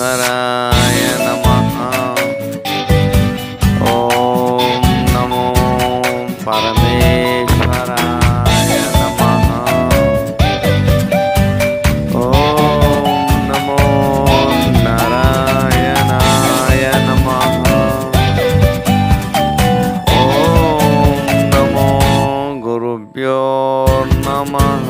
నమః ఓం నమో పరమేశ్వరాయ నమః ఓం నమో నారాయణాయ నమః ఓం నమో గురుభ్యో నమః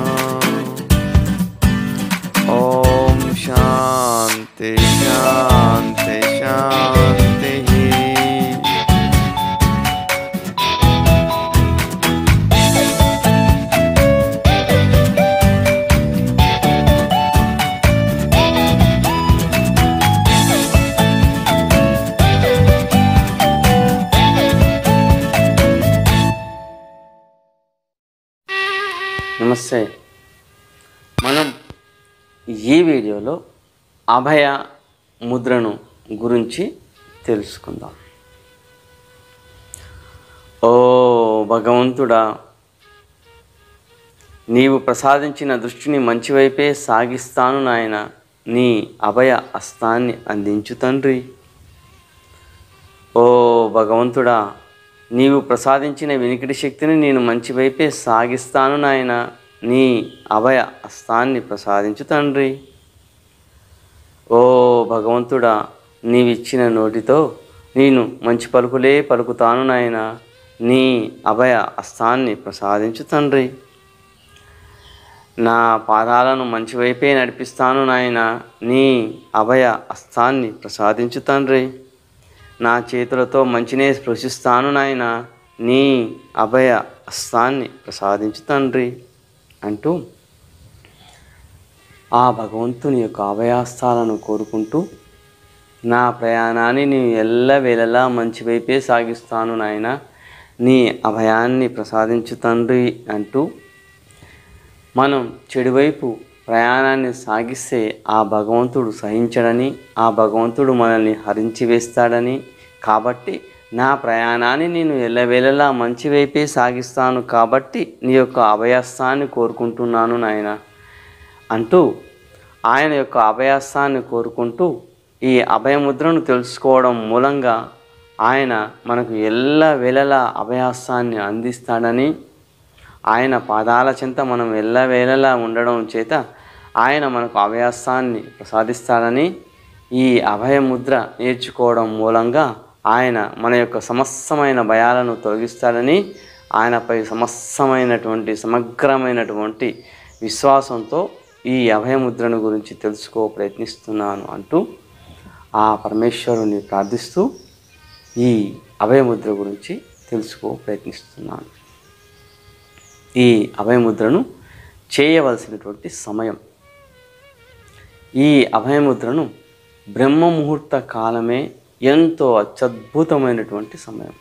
ఓం శాంతి శాంతి శాంతి నమస్తే మనం ఈ వీడియోలో అభయ ముద్రను గురించి తెలుసుకుందాం ఓ భగవంతుడా నీవు ప్రసాదించిన దృష్టిని మంచివైపే సాగిస్తాను నాయన నీ అభయ హస్తాన్ని అందించు తండ్రి ఓ భగవంతుడా నీవు ప్రసాదించిన వినికిడి శక్తిని నేను మంచి వైపే సాగిస్తాను నాయన నీ అభయ హస్తాన్ని ప్రసాదించు తండ్రి ఓ భగవంతుడా నీవిచ్చిన నోటితో నేను మంచి పలుకులే పలుకుతాను నాయన నీ అభయ హస్తాన్ని ప్రసాదించు తండ్రి నా పాదాలను మంచి వైపే నడిపిస్తాను నాయన నీ అభయ హస్తాన్ని ప్రసాదించు తండ్రి నా చేతులతో మంచినే స్పృశిస్తాను నాయన నీ అభయ హస్తాన్ని ప్రసాదించు తండ్రి అంటూ ఆ భగవంతుని యొక్క అభయాస్తాలను కోరుకుంటూ నా ప్రయాణాన్ని నేను ఎల్లవేళలా మంచి వైపే సాగిస్తాను నాయన నీ అభయాన్ని ప్రసాదించు తండ్రి అంటూ మనం చెడువైపు ప్రయాణాన్ని సాగిస్తే ఆ భగవంతుడు సహించడని ఆ భగవంతుడు మనల్ని హరించి వేస్తాడని కాబట్టి నా ప్రయాణాన్ని నేను ఎల్లవేళలా మంచి వైపే సాగిస్తాను కాబట్టి నీ యొక్క అభయస్థాన్ని కోరుకుంటున్నాను నాయన అంటూ ఆయన యొక్క అభయస్థాన్ని కోరుకుంటూ ఈ అభయముద్రను తెలుసుకోవడం మూలంగా ఆయన మనకు ఎల్ల వేళలా అభయస్థాన్ని అందిస్తాడని ఆయన పాదాల చెంత మనం ఎల్లవేళలా ఉండడం చేత ఆయన మనకు అభయాస్తాన్ని ప్రసాదిస్తాడని ఈ అభయముద్ర నేర్చుకోవడం మూలంగా ఆయన మన యొక్క సమస్తమైన భయాలను తొలగిస్తాడని ఆయనపై సమస్తమైనటువంటి సమగ్రమైనటువంటి విశ్వాసంతో ఈ అభయముద్రను గురించి తెలుసుకో ప్రయత్నిస్తున్నాను అంటూ ఆ పరమేశ్వరుని ప్రార్థిస్తూ ఈ అభయముద్ర గురించి తెలుసుకో ప్రయత్నిస్తున్నాను ఈ అభయముద్రను చేయవలసినటువంటి సమయం ఈ అభయముద్రను బ్రహ్మ ముహూర్త కాలమే ఎంతో అత్యద్భుతమైనటువంటి సమయం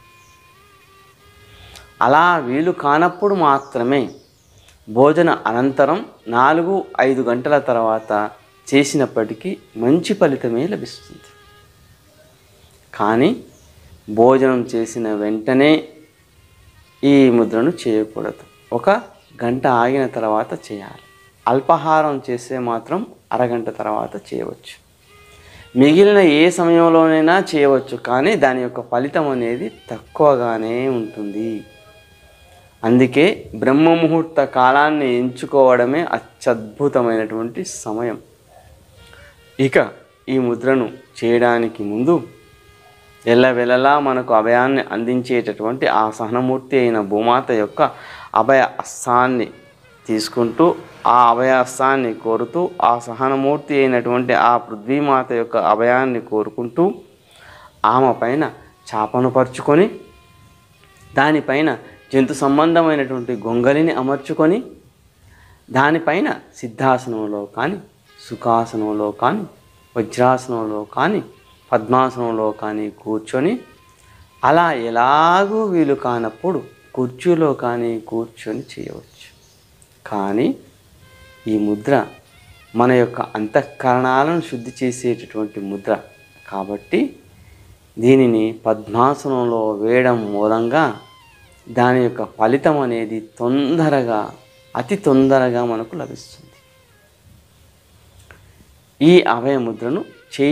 అలా వీలు కానప్పుడు మాత్రమే భోజన అనంతరం నాలుగు ఐదు గంటల తర్వాత చేసినప్పటికీ మంచి ఫలితమే లభిస్తుంది కానీ భోజనం చేసిన వెంటనే ఈ ముద్రను చేయకూడదు ఒక గంట ఆగిన తర్వాత చేయాలి అల్పాహారం చేస్తే మాత్రం అరగంట తర్వాత చేయవచ్చు మిగిలిన ఏ సమయంలోనైనా చేయవచ్చు కానీ దాని యొక్క ఫలితం అనేది తక్కువగానే ఉంటుంది అందుకే బ్రహ్మ ముహూర్త కాలాన్ని ఎంచుకోవడమే అత్యద్భుతమైనటువంటి సమయం ఇక ఈ ముద్రను చేయడానికి ముందు ఎల్లవెల్లలా మనకు అభయాన్ని అందించేటటువంటి ఆ సహనమూర్తి అయిన భూమాత యొక్క అభయ హస్తాన్ని తీసుకుంటూ ఆ అభయ హస్తాన్ని కోరుతూ ఆ సహనమూర్తి అయినటువంటి ఆ పృథ్వీమాత యొక్క అభయాన్ని కోరుకుంటూ ఆమె పైన చాపను పరుచుకొని దానిపైన జంతు సంబంధమైనటువంటి గొంగలిని అమర్చుకొని దానిపైన సిద్ధాసనంలో కానీ సుఖాసనంలో కానీ వజ్రాసనంలో కానీ పద్మాసనంలో కానీ కూర్చొని అలా ఎలాగూ వీలు కానప్పుడు కుర్చీలో కానీ కూర్చొని చేయవచ్చు కానీ ఈ ముద్ర మన యొక్క అంతఃకరణాలను శుద్ధి చేసేటటువంటి ముద్ర కాబట్టి దీనిని పద్మాసనంలో వేయడం మూలంగా దాని యొక్క ఫలితం అనేది తొందరగా అతి తొందరగా మనకు లభిస్తుంది ఈ అభయ ముద్రను చేయ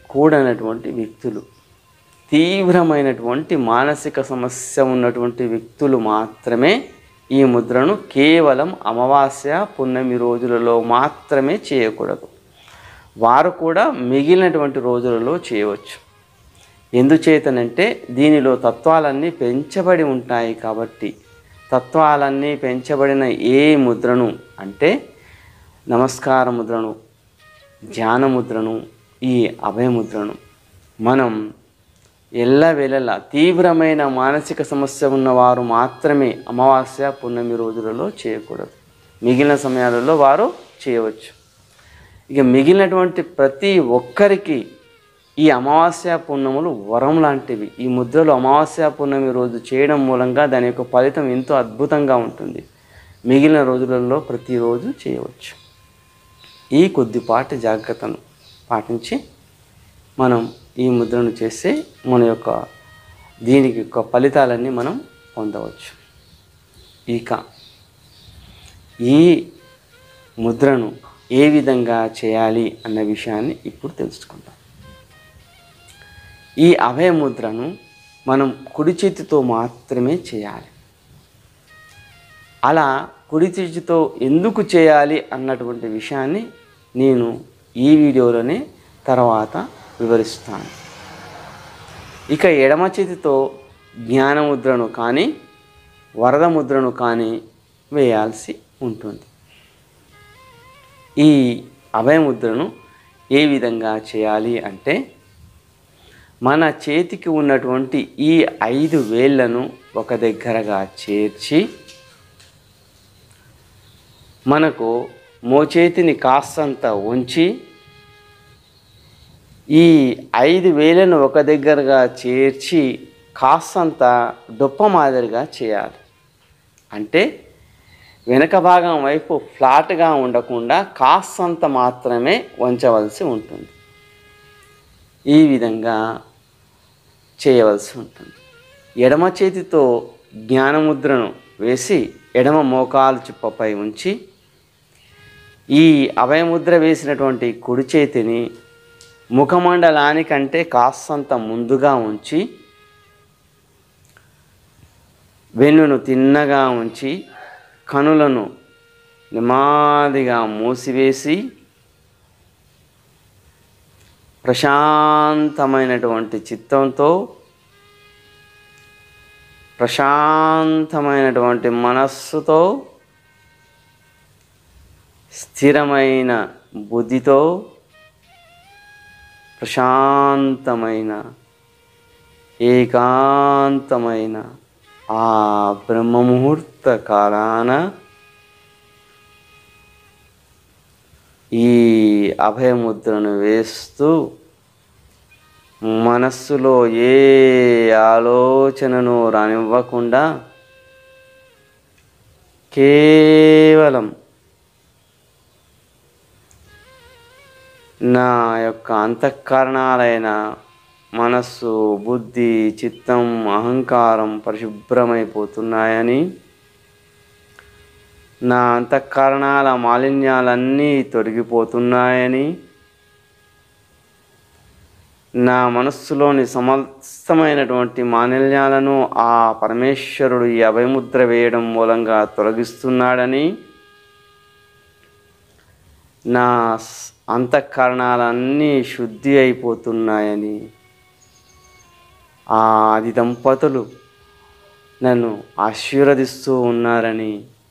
కూడనటువంటి వ్యక్తులు తీవ్రమైనటువంటి మానసిక సమస్య ఉన్నటువంటి వ్యక్తులు మాత్రమే ఈ ముద్రను కేవలం అమావాస్య పున్నమి రోజులలో మాత్రమే చేయకూడదు వారు కూడా మిగిలినటువంటి రోజులలో చేయవచ్చు ఎందుచేతనంటే దీనిలో తత్వాలన్నీ పెంచబడి ఉంటాయి కాబట్టి తత్వాలన్నీ పెంచబడిన ఏ ముద్రను అంటే నమస్కార ముద్రను ధ్యాన ముద్రను ఈ అభయముద్రను మనం ఎల్లవేళలా తీవ్రమైన మానసిక సమస్య ఉన్నవారు మాత్రమే అమావాస్య పున్నమి రోజులలో చేయకూడదు మిగిలిన సమయాలలో వారు చేయవచ్చు ఇక మిగిలినటువంటి ప్రతి ఒక్కరికి ఈ అమావాస్య పున్నములు వరం లాంటివి ఈ ముద్రలు అమావాస్య పున్నమి రోజు చేయడం మూలంగా దాని యొక్క ఫలితం ఎంతో అద్భుతంగా ఉంటుంది మిగిలిన రోజులలో ప్రతిరోజు చేయవచ్చు ఈ కొద్దిపాటి జాగ్రత్తను పాటించి మనం ఈ ముద్రను చేస్తే మన యొక్క దీనికి యొక్క ఫలితాలన్నీ మనం పొందవచ్చు ఇక ఈ ముద్రను ఏ విధంగా చేయాలి అన్న విషయాన్ని ఇప్పుడు తెలుసుకుందాం ఈ అభయ ముద్రను మనం కుడి చేతితో మాత్రమే చేయాలి అలా కుడి చేతితో ఎందుకు చేయాలి అన్నటువంటి విషయాన్ని నేను ఈ వీడియోలోనే తర్వాత వివరిస్తాను ఇక ఎడమ చేతితో జ్ఞానముద్రను కానీ వరద ముద్రను కానీ వేయాల్సి ఉంటుంది ఈ అభయముద్రను ఏ విధంగా చేయాలి అంటే మన చేతికి ఉన్నటువంటి ఈ ఐదు వేళ్లను ఒక దగ్గరగా చేర్చి మనకు మోచేతిని కాస్తంత ఉంచి ఈ ఐదు వేలను ఒక దగ్గరగా చేర్చి కాస్తంత డొప్ప మాదిరిగా చేయాలి అంటే వెనక భాగం వైపు ఫ్లాట్గా ఉండకుండా కాస్తంత మాత్రమే వంచవలసి ఉంటుంది ఈ విధంగా చేయవలసి ఉంటుంది ఎడమ చేతితో జ్ఞానముద్రను వేసి ఎడమ మోకాలు చిప్పపై ఉంచి ఈ అభయముద్ర వేసినటువంటి కుడి చేతిని ముఖమండలానికంటే కాస్తంత ముందుగా ఉంచి వెన్నును తిన్నగా ఉంచి కనులను నెమ్మదిగా మూసివేసి ప్రశాంతమైనటువంటి చిత్తంతో ప్రశాంతమైనటువంటి మనస్సుతో స్థిరమైన బుద్ధితో ప్రశాంతమైన ఏకాంతమైన ఆ బ్రహ్మముహూర్త కాలాన ఈ అభయముద్రను వేస్తూ మనస్సులో ఏ ఆలోచనను రానివ్వకుండా కేవలం నా యొక్క అంతఃకరణాలైన మనస్సు బుద్ధి చిత్తం అహంకారం పరిశుభ్రమైపోతున్నాయని నా అంతఃకరణాల మాలిన్యాలన్నీ తొలగిపోతున్నాయని నా మనస్సులోని సమస్తమైనటువంటి మాలిన్యాలను ఆ పరమేశ్వరుడు ఈ అభయముద్ర వేయడం మూలంగా తొలగిస్తున్నాడని నా స్- అంతఃకరణాలన్నీ శుద్ధి అయిపోతున్నాయని ఆ ఆది దంపతులు నన్ను ఆశీర్వదిస్తూ ఉన్నారని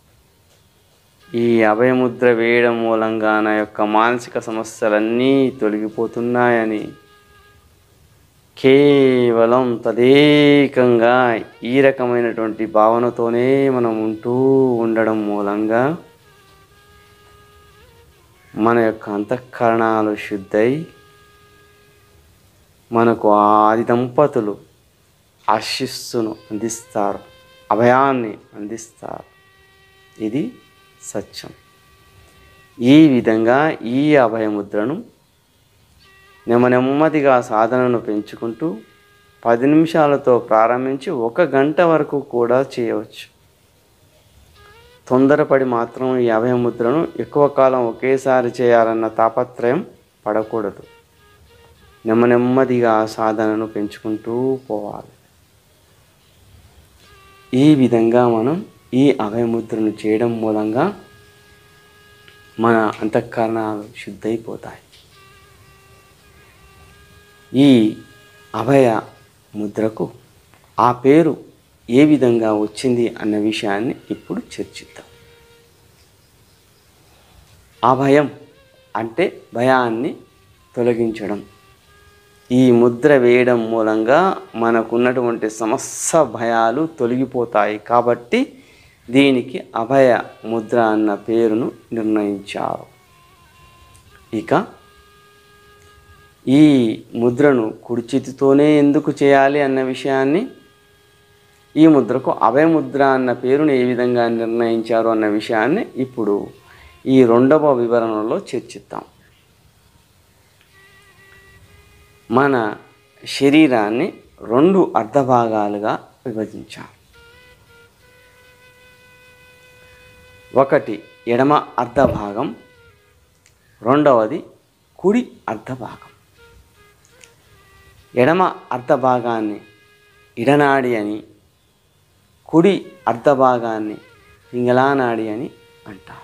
ఈ అభయముద్ర వేయడం మూలంగా నా యొక్క మానసిక సమస్యలన్నీ తొలగిపోతున్నాయని కేవలం తదేకంగా ఈ రకమైనటువంటి భావనతోనే మనం ఉంటూ ఉండడం మూలంగా మన యొక్క అంతఃకరణాలు శుద్ధై మనకు ఆది దంపతులు ఆశిస్సును అందిస్తారు అభయాన్ని అందిస్తారు ఇది సత్యం ఈ విధంగా ఈ అభయముద్రను నెమ్మ నెమ్మదిగా సాధనను పెంచుకుంటూ పది నిమిషాలతో ప్రారంభించి ఒక గంట వరకు కూడా చేయవచ్చు తొందరపడి మాత్రం ఈ అభయముద్రను ఎక్కువ కాలం ఒకేసారి చేయాలన్న తాపత్రయం పడకూడదు నెమ్మ నెమ్మదిగా సాధనను పెంచుకుంటూ పోవాలి ఈ విధంగా మనం ఈ అభయముద్రను చేయడం మూలంగా మన అంతఃకరణాలు శుద్ధైపోతాయి ఈ అభయ ముద్రకు ఆ పేరు ఏ విధంగా వచ్చింది అన్న విషయాన్ని ఇప్పుడు చర్చిద్దాం అభయం అంటే భయాన్ని తొలగించడం ఈ ముద్ర వేయడం మూలంగా మనకున్నటువంటి సమస్త భయాలు తొలగిపోతాయి కాబట్టి దీనికి అభయ ముద్ర అన్న పేరును నిర్ణయించారు ఇక ఈ ముద్రను కుడి చేతితోనే ఎందుకు చేయాలి అన్న విషయాన్ని ఈ ముద్రకు అభయ ముద్ర అన్న పేరును ఏ విధంగా నిర్ణయించారు అన్న విషయాన్ని ఇప్పుడు ఈ రెండవ వివరణలో చర్చిద్దాం మన శరీరాన్ని రెండు అర్ధభాగాలుగా విభజించాం ఒకటి ఎడమ అర్ధభాగం రెండవది కుడి అర్ధభాగం ఎడమ అర్ధభాగాన్ని ఇడనాడి అని కుడి అర్ధభాగాన్ని పింగళానాడి అని అంటారు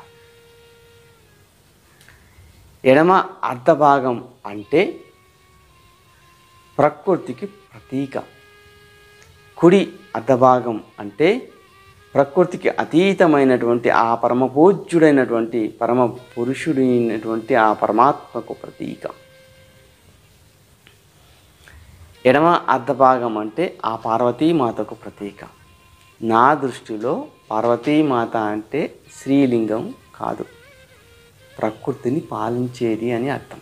ఎడమ అర్ధభాగం అంటే ప్రకృతికి ప్రతీక కుడి అర్ధభాగం అంటే ప్రకృతికి అతీతమైనటువంటి ఆ పరమ పూజ్యుడైనటువంటి పరమ పురుషుడైనటువంటి ఆ పరమాత్మకు ప్రతీక ఎడమ అర్ధభాగం అంటే ఆ పార్వతీమాతకు ప్రతీక నా దృష్టిలో పార్వతీమాత అంటే శ్రీలింగం కాదు ప్రకృతిని పాలించేది అని అర్థం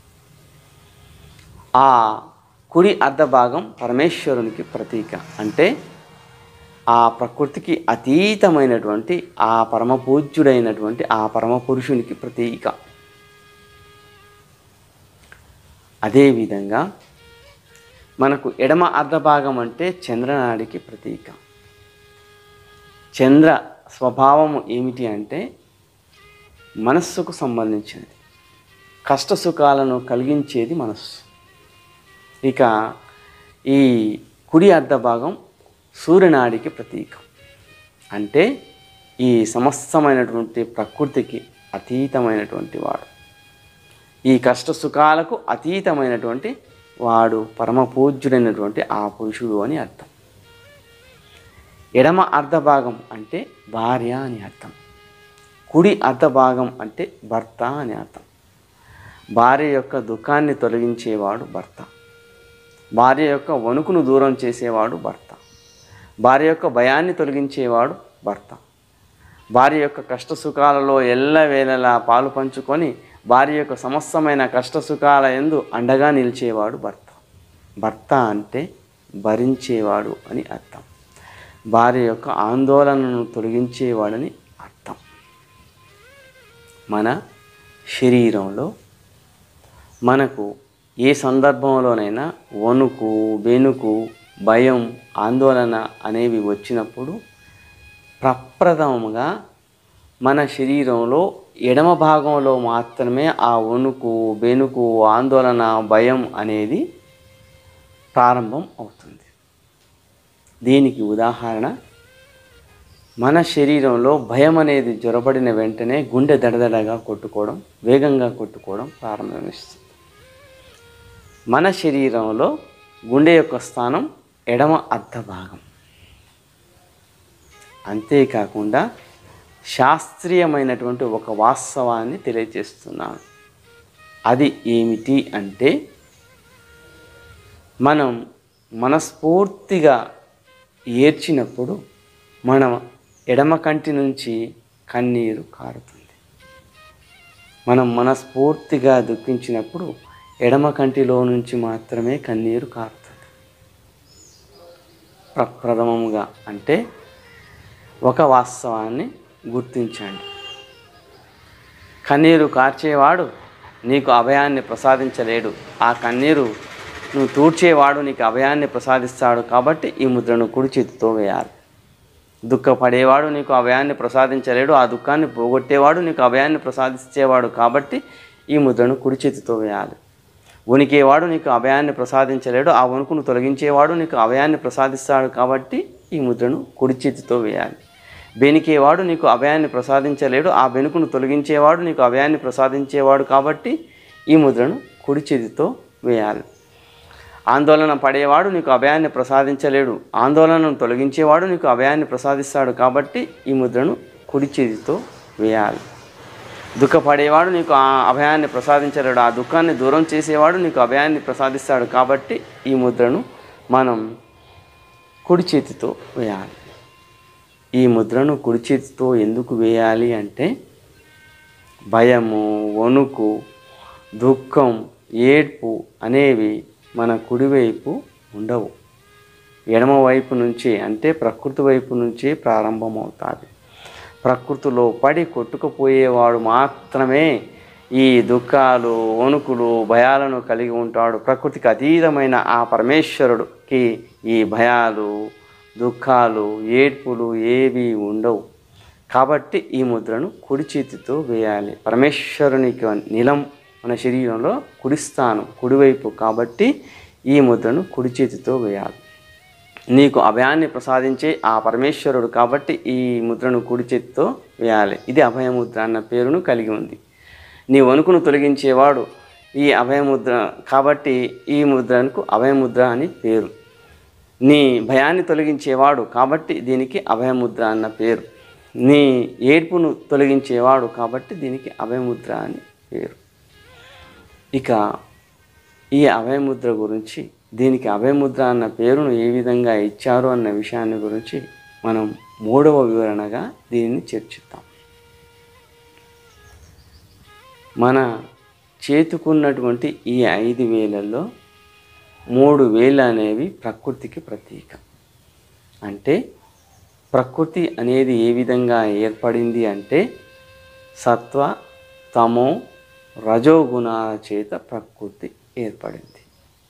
ఆ కుడి అర్ధభాగం పరమేశ్వరునికి ప్రతీక అంటే ఆ ప్రకృతికి అతీతమైనటువంటి ఆ పరమ పూజ్యుడైనటువంటి ఆ పరమ పురుషునికి ప్రతీక అదేవిధంగా మనకు ఎడమ అర్ధభాగం అంటే చంద్రనాడికి ప్రతీక చంద్ర స్వభావము ఏమిటి అంటే మనస్సుకు సంబంధించినది కష్ట సుఖాలను కలిగించేది మనస్సు ఇక ఈ కుడి అర్ధభాగం సూర్యనాడికి ప్రతీకం అంటే ఈ సమస్తమైనటువంటి ప్రకృతికి అతీతమైనటువంటి వాడు ఈ కష్ట సుఖాలకు అతీతమైనటువంటి వాడు పరమ పూజ్యుడైనటువంటి ఆ పురుషుడు అని అర్థం ఎడమ అర్ధభాగం అంటే భార్య అని అర్థం కుడి అర్ధభాగం అంటే భర్త అని అర్థం భార్య యొక్క దుఃఖాన్ని తొలగించేవాడు భర్త భార్య యొక్క వణుకును దూరం చేసేవాడు భర్త భార్య యొక్క భయాన్ని తొలగించేవాడు భర్త భార్య యొక్క కష్ట సుఖాలలో ఎల్లవేళలా పాలు పంచుకొని భార్య యొక్క సమస్తమైన కష్ట సుఖాల ఎందు అండగా నిలిచేవాడు భర్త భర్త అంటే భరించేవాడు అని అర్థం భార్య యొక్క ఆందోళనను తొలగించేవాడని అర్థం మన శరీరంలో మనకు ఏ సందర్భంలోనైనా వణుకు వెనుకు భయం ఆందోళన అనేవి వచ్చినప్పుడు ప్రప్రథమంగా మన శరీరంలో ఎడమ భాగంలో మాత్రమే ఆ వణుకు బెనుకు ఆందోళన భయం అనేది ప్రారంభం అవుతుంది దీనికి ఉదాహరణ మన శరీరంలో భయం అనేది జ్వరబడిన వెంటనే గుండె దడదడగా కొట్టుకోవడం వేగంగా కొట్టుకోవడం ప్రారంభమిస్తుంది మన శరీరంలో గుండె యొక్క స్థానం ఎడమ అర్ధభాగం అంతేకాకుండా శాస్త్రీయమైనటువంటి ఒక వాస్తవాన్ని తెలియజేస్తున్నాను అది ఏమిటి అంటే మనం మనస్ఫూర్తిగా ఏడ్చినప్పుడు మన ఎడమ కంటి నుంచి కన్నీరు కారుతుంది మనం మనస్ఫూర్తిగా దుఃఖించినప్పుడు ఎడమ కంటిలో నుంచి మాత్రమే కన్నీరు కారుతుంది ప్రప్రథమముగా అంటే ఒక వాస్తవాన్ని గుర్తించండి కన్నీరు కార్చేవాడు నీకు అభయాన్ని ప్రసాదించలేడు ఆ కన్నీరు నువ్వు తూడ్చేవాడు నీకు అభయాన్ని ప్రసాదిస్తాడు కాబట్టి ఈ ముద్రను కుడి చేతితో వేయాలి దుఃఖపడేవాడు నీకు అభయాన్ని ప్రసాదించలేడు ఆ దుఃఖాన్ని పోగొట్టేవాడు నీకు అభయాన్ని ప్రసాదించేవాడు కాబట్టి ఈ ముద్రను కుడి చేతితో వేయాలి వణికేవాడు నీకు అభయాన్ని ప్రసాదించలేడు ఆ వణుకును తొలగించేవాడు నీకు అభయాన్ని ప్రసాదిస్తాడు కాబట్టి ఈ ముద్రను కుడి చేతితో వేయాలి బెనికేవాడు నీకు అభయాన్ని ప్రసాదించలేడు ఆ బెనుకును తొలగించేవాడు నీకు అభయాన్ని ప్రసాదించేవాడు కాబట్టి ఈ ముద్రను కుడి చేతితో వేయాలి ఆందోళన పడేవాడు నీకు అభయాన్ని ప్రసాదించలేడు ఆందోళనను తొలగించేవాడు నీకు అభయాన్ని ప్రసాదిస్తాడు కాబట్టి ఈ ముద్రను కుడి చేతితో వేయాలి దుఃఖపడేవాడు నీకు ఆ అభయాన్ని ప్రసాదించలేడు ఆ దుఃఖాన్ని దూరం చేసేవాడు నీకు అభయాన్ని ప్రసాదిస్తాడు కాబట్టి ఈ ముద్రను మనం కుడి చేతితో వేయాలి ఈ ముద్రను కుడి చేతితో ఎందుకు వేయాలి అంటే భయము వణుకు దుఃఖం ఏడ్పు అనేవి మన కుడివైపు ఉండవు ఎడమ వైపు నుంచి అంటే ప్రకృతి వైపు నుంచే ప్రారంభమవుతుంది ప్రకృతిలో పడి కొట్టుకుపోయేవాడు మాత్రమే ఈ దుఃఖాలు వణుకులు భయాలను కలిగి ఉంటాడు ప్రకృతికి అతీతమైన ఆ పరమేశ్వరుడికి ఈ భయాలు దుఃఖాలు ఏడ్పులు ఏవి ఉండవు కాబట్టి ఈ ముద్రను కుడి చేతితో వేయాలి పరమేశ్వరునికి నిలం మన శరీరంలో కుడి స్థానం కుడివైపు కాబట్టి ఈ ముద్రను కుడి చేతితో వేయాలి నీకు అభయాన్ని ప్రసాదించే ఆ పరమేశ్వరుడు కాబట్టి ఈ ముద్రను కుడి చేతితో వేయాలి ఇది అభయముద్ర అన్న పేరును కలిగి ఉంది నీ వణుకును తొలగించేవాడు ఈ అభయముద్ర కాబట్టి ఈ ముద్రకు అభయముద్ర అని పేరు నీ భయాన్ని తొలగించేవాడు కాబట్టి దీనికి అభయముద్ర అన్న పేరు నీ ఏడ్పును తొలగించేవాడు కాబట్టి దీనికి అభయముద్ర అని పేరు ఇక ఈ అభయముద్ర గురించి దీనికి అభయముద్ర అన్న పేరును ఏ విధంగా ఇచ్చారు అన్న విషయాన్ని గురించి మనం మూడవ వివరణగా దీనిని చర్చిద్దాం మన చేతుకున్నటువంటి ఈ ఐదు వేలల్లో మూడు వేలు అనేవి ప్రకృతికి ప్రతీక అంటే ప్రకృతి అనేది ఏ విధంగా ఏర్పడింది అంటే సత్వ తమో రజోగుణాల చేత ప్రకృతి ఏర్పడింది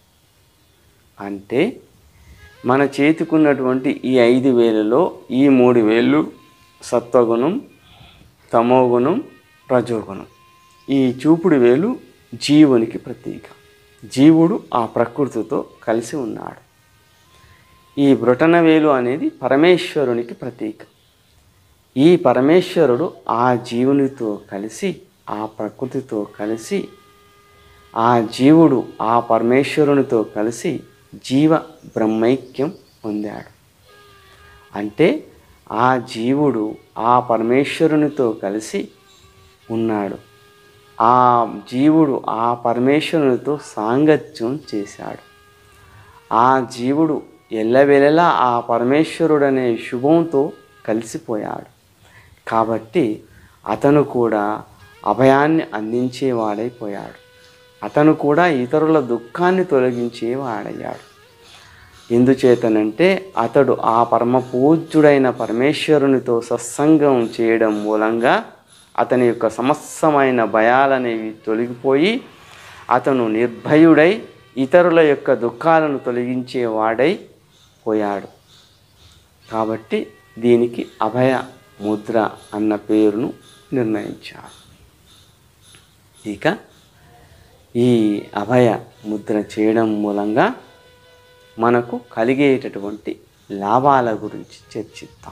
అంటే మన చేతికున్నటువంటి ఈ ఐదు వేలలో ఈ మూడు వేళ్ళు సత్వగుణం తమోగుణం రజోగుణం ఈ చూపుడు వేలు జీవునికి ప్రతీక జీవుడు ఆ ప్రకృతితో కలిసి ఉన్నాడు ఈ బ్రొటన వేలు అనేది పరమేశ్వరునికి ప్రతీక ఈ పరమేశ్వరుడు ఆ జీవునితో కలిసి ఆ ప్రకృతితో కలిసి ఆ జీవుడు ఆ పరమేశ్వరునితో కలిసి జీవ బ్రహ్మైక్యం పొందాడు అంటే ఆ జీవుడు ఆ పరమేశ్వరునితో కలిసి ఉన్నాడు ఆ జీవుడు ఆ పరమేశ్వరునితో సాంగత్యం చేశాడు ఆ జీవుడు ఎల్లవెల్లలా ఆ పరమేశ్వరుడనే శుభంతో కలిసిపోయాడు కాబట్టి అతను కూడా అభయాన్ని అందించేవాడైపోయాడు అతను కూడా ఇతరుల దుఃఖాన్ని తొలగించేవాడయ్యాడు ఎందుచేతనంటే అతడు ఆ పరమ పూజ్యుడైన పరమేశ్వరునితో సత్సంగం చేయడం మూలంగా అతని యొక్క సమస్తమైన భయాలనేవి తొలగిపోయి అతను నిర్భయుడై ఇతరుల యొక్క దుఃఖాలను తొలగించేవాడై పోయాడు కాబట్టి దీనికి అభయ ముద్ర అన్న పేరును నిర్ణయించారు ఇక ఈ అభయ ముద్ర చేయడం మూలంగా మనకు కలిగేటటువంటి లాభాల గురించి చర్చిద్దాం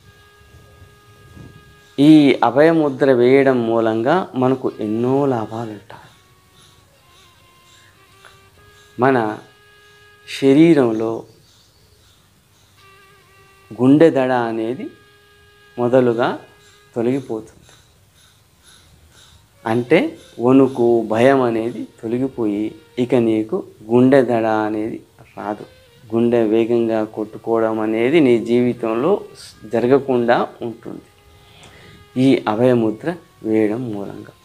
ఈ అభయ ముద్ర వేయడం మూలంగా మనకు ఎన్నో లాభాలు ఉంటాయి మన శరీరంలో గుండె దడ అనేది మొదలుగా తొలగిపోతుంది అంటే వణుకు భయం అనేది తొలగిపోయి ఇక నీకు గుండె దడ అనేది రాదు గుండె వేగంగా కొట్టుకోవడం అనేది నీ జీవితంలో జరగకుండా ఉంటుంది ఈ అభయముద్ర వేయడం మూలంగా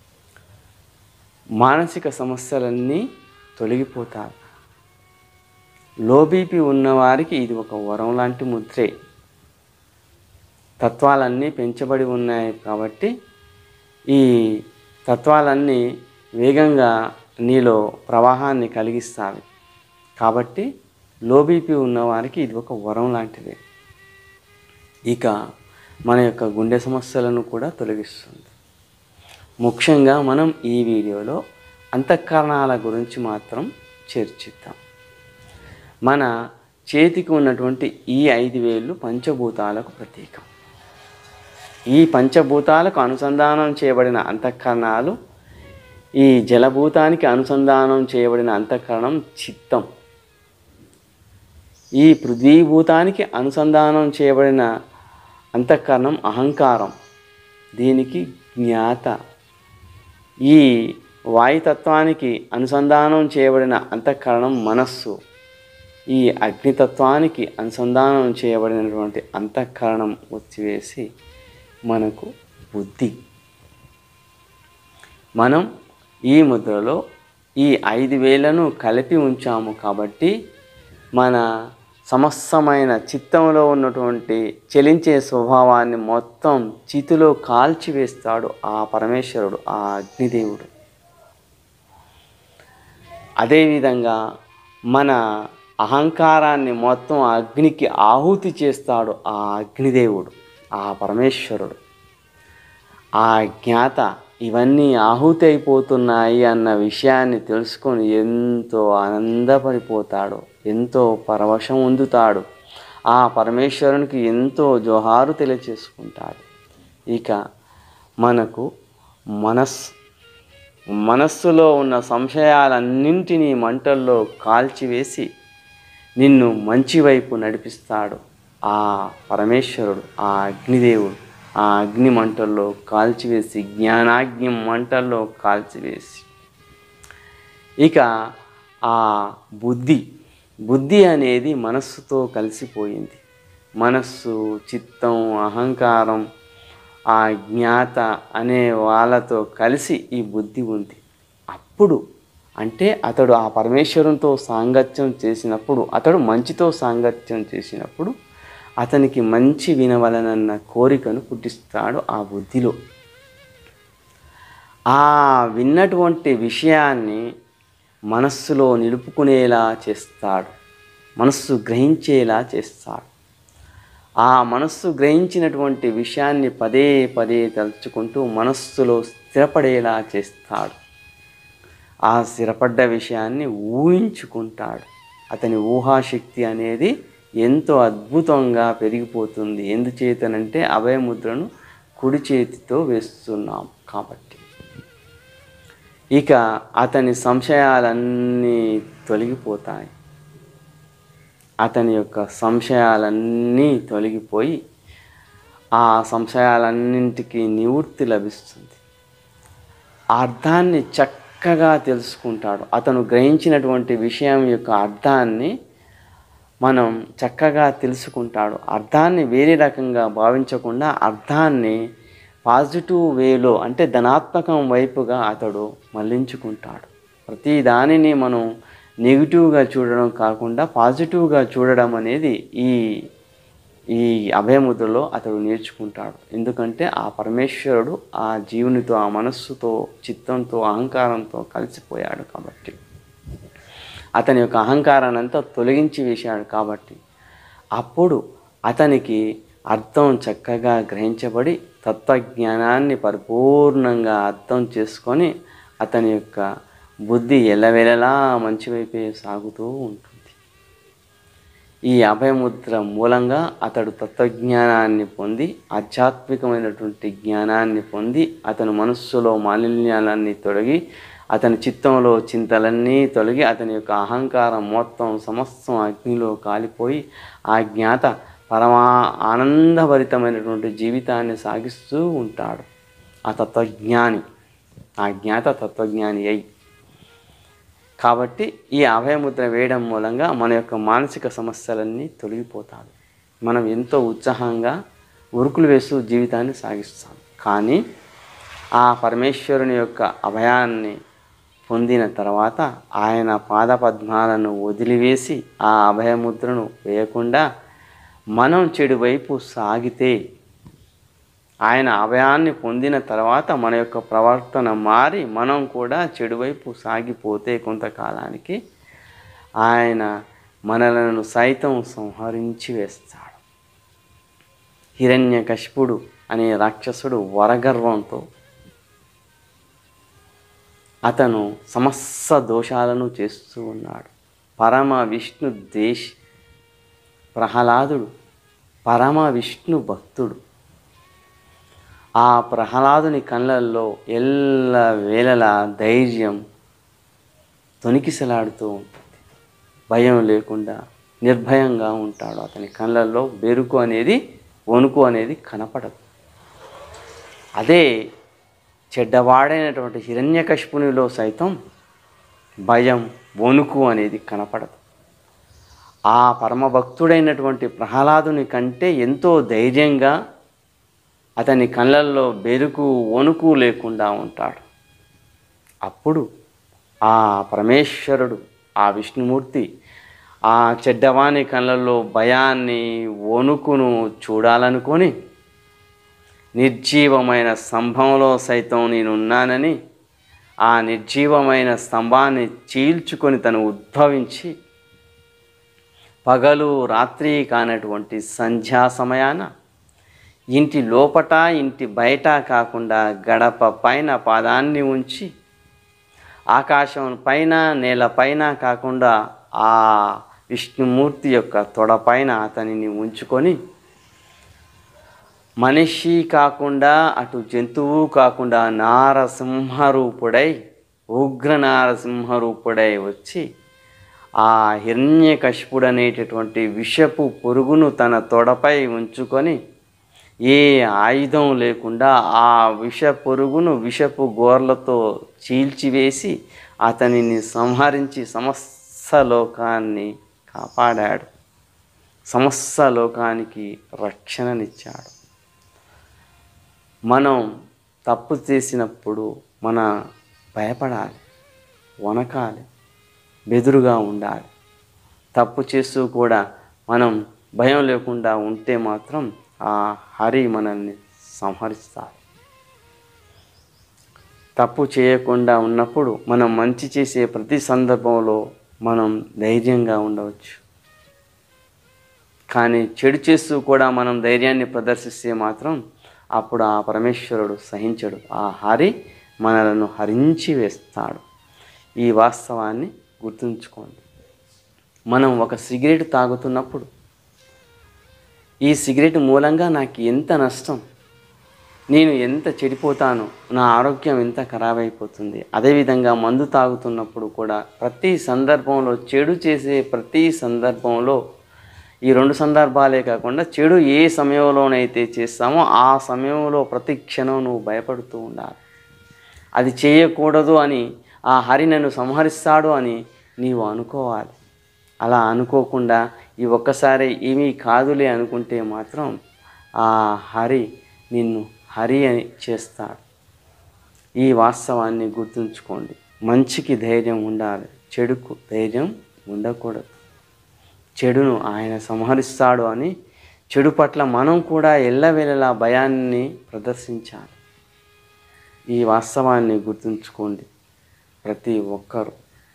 మానసిక సమస్యలన్నీ తొలగిపోతాయి లో బీపీ ఉన్నవారికి ఇది ఒక వరం లాంటి ముద్రే తత్వాలన్నీ పెంచబడి ఉన్నాయి కాబట్టి ఈ తత్వాలన్నీ వేగంగా నీలో ప్రవాహాన్ని కలిగిస్తాయి కాబట్టి లో బీపీ ఉన్నవారికి ఇది ఒక వరం లాంటిదే ఇక మన యొక్క గుండె సమస్యలను కూడా తొలగిస్తుంది ముఖ్యంగా మనం ఈ వీడియోలో అంతఃకరణాల గురించి మాత్రం చర్చిద్దాం మన చేతికి ఉన్నటువంటి ఈ ఐదు వేళ్ళు పంచభూతాలకు ప్రతీకం ఈ పంచభూతాలకు అనుసంధానం చేయబడిన అంతఃకరణాలు ఈ జలభూతానికి అనుసంధానం చేయబడిన అంతఃకరణం చిత్తం ఈ పృథ్వీభూతానికి అనుసంధానం చేయబడిన అంతఃకరణం అహంకారం దీనికి జ్ఞాత ఈ వాయుతత్వానికి అనుసంధానం చేయబడిన అంతఃకరణం మనస్సు ఈ అగ్నితత్వానికి అనుసంధానం చేయబడినటువంటి అంతఃకరణం వచ్చివేసి మనకు బుద్ధి మనం ఈ ముద్రలో ఈ ఐదు వేలను కలిపి ఉంచాము కాబట్టి మన సమస్తమైన చిత్తంలో ఉన్నటువంటి చలించే స్వభావాన్ని మొత్తం చితిలో కాల్చివేస్తాడు ఆ పరమేశ్వరుడు ఆ అగ్నిదేవుడు అదేవిధంగా మన అహంకారాన్ని మొత్తం అగ్నికి ఆహుతి చేస్తాడు ఆ అగ్నిదేవుడు ఆ పరమేశ్వరుడు ఆ జ్ఞాత ఇవన్నీ ఆహుతి అయిపోతున్నాయి అన్న విషయాన్ని తెలుసుకొని ఎంతో ఆనందపడిపోతాడు ఎంతో పరవశం పొందుతాడు ఆ పరమేశ్వరునికి ఎంతో జోహారు తెలియచేసుకుంటాడు ఇక మనకు మనస్సు మనస్సులో ఉన్న సంశయాలన్నింటినీ మంటల్లో కాల్చివేసి నిన్ను మంచి వైపు నడిపిస్తాడు ఆ పరమేశ్వరుడు ఆ అగ్నిదేవుడు ఆ అగ్ని మంటల్లో కాల్చివేసి జ్ఞానాగ్ని మంటల్లో కాల్చివేసి ఇక ఆ బుద్ధి బుద్ధి అనేది మనస్సుతో కలిసిపోయింది మనస్సు చిత్తం అహంకారం ఆ జ్ఞాత అనే వాళ్ళతో కలిసి ఈ బుద్ధి ఉంది అప్పుడు అంటే అతడు ఆ పరమేశ్వరునితో సాంగత్యం చేసినప్పుడు అతడు మంచితో సాంగత్యం చేసినప్పుడు అతనికి మంచి వినవలనన్న కోరికను పుట్టిస్తాడు ఆ బుద్ధిలో ఆ విన్నటువంటి విషయాన్ని మనస్సులో నిలుపుకునేలా చేస్తాడు మనస్సు గ్రహించేలా చేస్తాడు ఆ మనస్సు గ్రహించినటువంటి విషయాన్ని పదే పదే తలుచుకుంటూ మనస్సులో స్థిరపడేలా చేస్తాడు ఆ స్థిరపడ్డ విషయాన్ని ఊహించుకుంటాడు అతని ఊహాశక్తి అనేది ఎంతో అద్భుతంగా పెరిగిపోతుంది ఎందుచేతనంటే అభయముద్రను కుడి చేతితో వేస్తున్నాం కాబట్టి ఇక అతని సంశయాలన్నీ తొలగిపోతాయి అతని యొక్క సంశయాలన్నీ తొలగిపోయి ఆ సంశయాలన్నింటికి నివృత్తి లభిస్తుంది ఆ అర్థాన్ని చక్కగా తెలుసుకుంటాడు అతను గ్రహించినటువంటి విషయం యొక్క అర్థాన్ని మనం చక్కగా తెలుసుకుంటాడు అర్థాన్ని వేరే రకంగా భావించకుండా అర్థాన్ని పాజిటివ్ వేలో అంటే ధనాత్మకం వైపుగా అతడు మళ్ళించుకుంటాడు ప్రతి దానిని మనం నెగిటివ్గా చూడడం కాకుండా పాజిటివ్గా చూడడం అనేది ఈ ఈ అభయముద్రలో అతడు నేర్చుకుంటాడు ఎందుకంటే ఆ పరమేశ్వరుడు ఆ జీవునితో ఆ మనస్సుతో చిత్తంతో అహంకారంతో కలిసిపోయాడు కాబట్టి అతని యొక్క అహంకారాన్ని అంతా తొలగించి వేశాడు కాబట్టి అప్పుడు అతనికి అర్థం చక్కగా గ్రహించబడి తత్వజ్ఞానాన్ని పరిపూర్ణంగా అర్థం చేసుకొని అతని యొక్క బుద్ధి ఎల్లవెల్లలా మంచి వైపే సాగుతూ ఉంటుంది ఈ అభయముద్ర మూలంగా అతడు తత్వజ్ఞానాన్ని పొంది ఆధ్యాత్మికమైనటువంటి జ్ఞానాన్ని పొంది అతని మనస్సులో మాలిన్యాలన్నీ తొలగి అతని చిత్తంలో చింతలన్నీ తొలగి అతని యొక్క అహంకారం మొత్తం సమస్తం అగ్నిలో కాలిపోయి ఆ జ్ఞాత పరమా ఆనందభరితమైనటువంటి జీవితాన్ని సాగిస్తూ ఉంటాడు ఆ తత్వజ్ఞాని ఆ జ్ఞాత తత్వజ్ఞాని అయి కాబట్టి ఈ అభయముద్ర వేయడం మూలంగా మన యొక్క మానసిక సమస్యలన్నీ తొలగిపోతాయి మనం ఎంతో ఉత్సాహంగా ఉరుకులు వేస్తూ జీవితాన్ని సాగిస్తాం కానీ ఆ పరమేశ్వరుని యొక్క అభయాన్ని పొందిన తర్వాత ఆయన పాదపద్మాలను వదిలివేసి ఆ అభయముద్రను వేయకుండా మనం చెడు వైపు సాగితే ఆయన అభయాన్ని పొందిన తర్వాత మన యొక్క ప్రవర్తన మారి మనం కూడా చెడువైపు సాగిపోతే కొంతకాలానికి ఆయన మనలను సైతం సంహరించి వేస్తాడు హిరణ్యకశిపుడు అనే రాక్షసుడు వరగర్వంతో అతను సమస్త దోషాలను చేస్తూ ఉన్నాడు పరమ విష్ణు దేశ్ ప్రహ్లాదుడు పరమ విష్ణు భక్తుడు ఆ ప్రహ్లాదుని కళ్ళల్లో ఎల్ల వేళలా ధైర్యం తొనికిసలాడుతూ ఉంటుంది భయం లేకుండా నిర్భయంగా ఉంటాడు అతని కళ్ళల్లో బెరుకు అనేది వణుకు అనేది కనపడదు అదే చెడ్డవాడైనటువంటి హిరణ్యకశిపునిలో సైతం భయం వణుకు అనేది కనపడదు ఆ పరమభక్తుడైనటువంటి ప్రహ్లాదుని కంటే ఎంతో ధైర్యంగా అతని కళ్ళల్లో బెరుకు వణుకు లేకుండా ఉంటాడు అప్పుడు ఆ పరమేశ్వరుడు ఆ విష్ణుమూర్తి ఆ చెడ్డవాని కళ్ళల్లో భయాన్ని వణుకును చూడాలనుకొని నిర్జీవమైన స్తంభంలో సైతం నేనున్నానని ఆ నిర్జీవమైన స్తంభాన్ని చీల్చుకొని తను ఉద్భవించి పగలు రాత్రి కానటువంటి సంధ్యా సమయాన ఇంటి లోపట ఇంటి బయట కాకుండా గడప పైన పాదాన్ని ఉంచి ఆకాశం పైన నేల పైన కాకుండా ఆ విష్ణుమూర్తి యొక్క తొడపైన అతనిని ఉంచుకొని మనిషి కాకుండా అటు జంతువు కాకుండా నారసింహరూపుడై ఉగ్ర నారసింహరూపుడై వచ్చి ఆ హిరణ్యకశిపుడు అనేటటువంటి విషపు పురుగును తన తొడపై ఉంచుకొని ఏ ఆయుధం లేకుండా ఆ విష పురుగును విషపు గోర్లతో చీల్చివేసి అతనిని సంహరించి సమస్త లోకాన్ని కాపాడాడు సమస్త లోకానికి రక్షణనిచ్చాడు మనం తప్పు చేసినప్పుడు మన భయపడాలి వనకాలి బెదురుగా ఉండాలి తప్పు చేస్తూ కూడా మనం భయం లేకుండా ఉంటే మాత్రం ఆ హరి మనల్ని సంహరిస్తాడు తప్పు చేయకుండా ఉన్నప్పుడు మనం మంచి చేసే ప్రతి సందర్భంలో మనం ధైర్యంగా ఉండవచ్చు కానీ చెడు చేస్తూ కూడా మనం ధైర్యాన్ని ప్రదర్శిస్తే మాత్రం అప్పుడు ఆ పరమేశ్వరుడు సహించడు ఆ హరి మనలను హరించి వేస్తాడు ఈ వాస్తవాన్ని గుర్తుంచుకోండి మనం ఒక సిగరెట్ తాగుతున్నప్పుడు ఈ సిగరెట్ మూలంగా నాకు ఎంత నష్టం నేను ఎంత చెడిపోతాను నా ఆరోగ్యం ఎంత ఖరాబ్ అయిపోతుంది అదేవిధంగా మందు తాగుతున్నప్పుడు కూడా ప్రతి సందర్భంలో చెడు చేసే ప్రతి సందర్భంలో ఈ రెండు సందర్భాలే కాకుండా చెడు ఏ సమయంలోనైతే చేస్తామో ఆ సమయంలో ప్రతి క్షణం నువ్వు భయపడుతూ ఉండాలి అది చేయకూడదు అని ఆ హరి నన్ను సంహరిస్తాడు అని నీవు అనుకోవాలి అలా అనుకోకుండా ఈ ఒక్కసారి ఏమీ కాదులే అనుకుంటే మాత్రం ఆ హరి నిన్ను హరి అని చేస్తాడు ఈ వాస్తవాన్ని గుర్తుంచుకోండి మంచికి ధైర్యం ఉండాలి చెడుకు ధైర్యం ఉండకూడదు చెడును ఆయన సంహరిస్తాడు అని చెడు పట్ల మనం కూడా ఎల్లవేళలా భయాన్ని ప్రదర్శించాలి ఈ వాస్తవాన్ని గుర్తుంచుకోండి ప్రతి ఒక్కరూ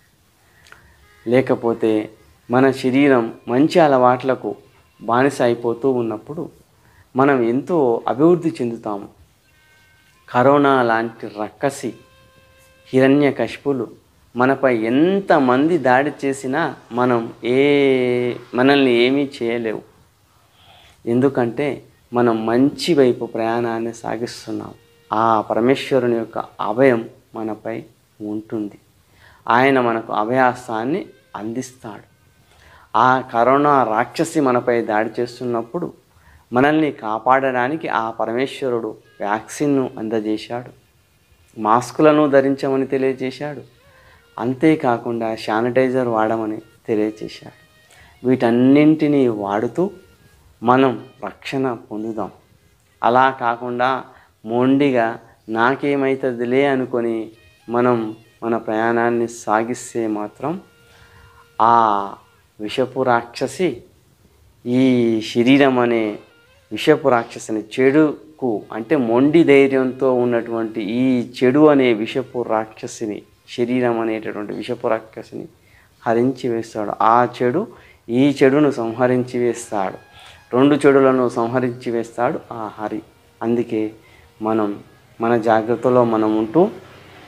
లేకపోతే మన శరీరం మంచి అలవాట్లకు బానిస అయిపోతూ ఉన్నప్పుడు మనం ఎంతో అభివృద్ధి చెందుతాము కరోనా లాంటి రక్కసి హిరణ్య కశిపులు మనపై ఎంతమంది దాడి చేసినా మనం ఏ మనల్ని ఏమీ చేయలేవు ఎందుకంటే మనం మంచి వైపు ప్రయాణాన్ని సాగిస్తున్నాం ఆ పరమేశ్వరుని యొక్క అభయం మనపై ఉంటుంది ఆయన మనకు అభయాస్తాన్ని అందిస్తాడు ఆ కరోనా రాక్షసి మనపై దాడి చేస్తున్నప్పుడు మనల్ని కాపాడడానికి ఆ పరమేశ్వరుడు వ్యాక్సిన్ను అందజేశాడు మాస్కులను ధరించమని తెలియజేశాడు అంతేకాకుండా శానిటైజర్ వాడమని తెలియజేశాడు వీటన్నింటినీ వాడుతూ మనం రక్షణ పొందుదాం అలా కాకుండా మొండిగా నాకేమవుతుందిలే అనుకొని మనం మన ప్రయాణాన్ని సాగిస్తే మాత్రం ఆ విషపు రాక్షసి ఈ శరీరం అనే విషపు రాక్షసిని చెడుకు అంటే మొండి ధైర్యంతో ఉన్నటువంటి ఈ చెడు అనే విషపు రాక్షసిని శరీరం అనేటటువంటి విషపు రాక్షసిని హరించి వేస్తాడు ఆ చెడు ఈ చెడును సంహరించి వేస్తాడు రెండు చెడులను సంహరించి వేస్తాడు ఆ హరి అందుకే మనం మన జాగ్రత్తలో మనం ఉంటూ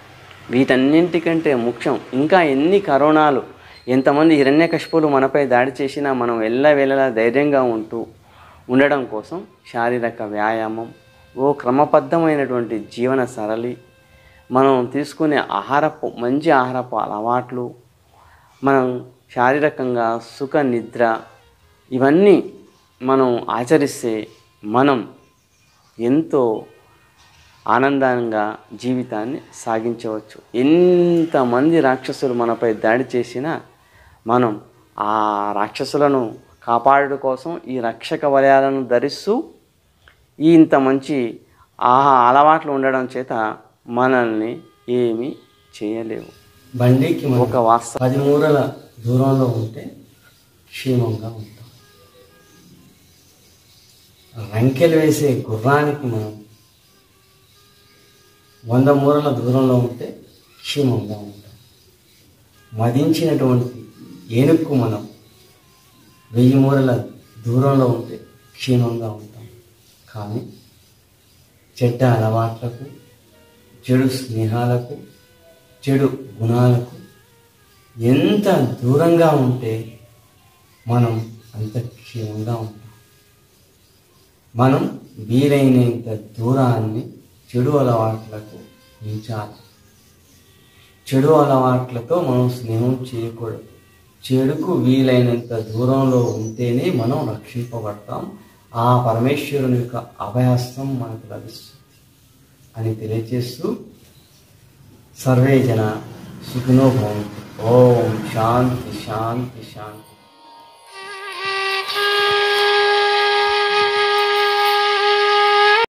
వీటన్నింటికంటే ముఖ్యం ఇంకా ఎన్ని కరోనాలు ఎంతమంది హిరణ్యకశిపులు మనపై దాడి చేసినా మనం ఎల్లవేళలా ధైర్యంగా ఉంటూ ఉండడం కోసం శారీరక వ్యాయామం ఓ క్రమబద్ధమైనటువంటి జీవన సరళి మనం తీసుకునే ఆహారపు మంచి ఆహారపు అలవాట్లు మనం శారీరకంగా సుఖ నిద్ర ఇవన్నీ మనం ఆచరిస్తే మనం ఎంతో ఆనందంగా జీవితాన్ని సాగించవచ్చు ఎంతమంది రాక్షసులు మనపై దాడి చేసినా మనం ఆ రాక్షసులను కాపాడడం కోసం ఈ రక్షక వలయాలను ధరిస్తూ ఈ ఇంత మంచి ఆహా అలవాట్లు ఉండడం చేత మనల్ని ఏమీ చేయలేవు బండికి మనం ఒక వాస్తవ పది మూరల దూరంలో ఉంటే క్షేమంగా ఉంటాం రంకెలు వేసే గుర్రానికి మనం వంద మూరల దూరంలో ఉంటే క్షేమంగా ఉంటాం మదించినటువంటి ఏనుక్కు మనం వెయ్యి మూరల దూరంలో ఉంటే క్షేమంగా ఉంటాం కానీ చెడ్డ అలవాట్లకు చెడు స్నేహాలకు చెడు గుణాలకు ఎంత దూరంగా ఉంటే మనం అంత క్షేమంగా ఉంటాం మనం వీలైనంత దూరాన్ని చెడు అలవాట్లకు ఉంచాలి చెడు అలవాట్లతో మనం స్నేహం చేయకూడదు చెడుకు వీలైనంత దూరంలో ఉంటేనే మనం రక్షింపబడతాం ఆ పరమేశ్వరుని యొక్క అభయహస్తం మనకు లభిస్తుంది అని తెలియజేస్తూ సర్వే జన సుఖినో భవంతు ఓం శాంతి శాంతి శాంతి